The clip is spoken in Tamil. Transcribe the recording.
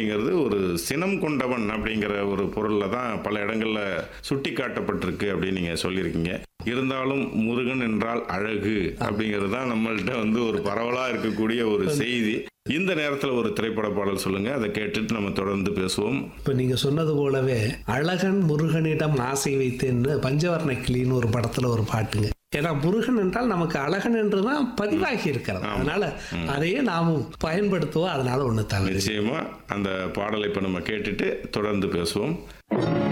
அப்படிங்கிறது ஒரு சினம் கொண்டவன் அப்படிங்கிற ஒரு பொருளில் தான் பல இடங்கள்ல சுட்டி காட்டப்பட்டிருக்கு அப்படின்னு நீங்கள் சொல்லியிருக்கீங்க இருந்தாலும் முருகன் என்றால் அழகு அப்படிங்கிறது தான் நம்மள்ட்ட வந்து ஒரு பரவலாக இருக்கக்கூடிய ஒரு செய்தி இந்த நேரத்தில் ஒரு திரைப்பட பாடல் சொல்லுங்க அதை கேட்டுட்டு நம்ம தொடர்ந்து பேசுவோம் இப்போ நீங்கள் சொன்னது போலவே அழகன் முருகனிடம் ஆசை வைத்தேன்னு பஞ்சவர்ண கிளின்னு ஒரு படத்தில் ஒரு பாட்டுங்க ஏன்னா முருகன் என்றால் நமக்கு அழகன் என்று தான் பதிவாகி இருக்கிறது அதனால அதையே நாமும் பயன்படுத்துவோம் அதனால ஒன்று தவறு நிச்சயமா அந்த பாடலை இப்போ நம்ம கேட்டுட்டு தொடர்ந்து பேசுவோம்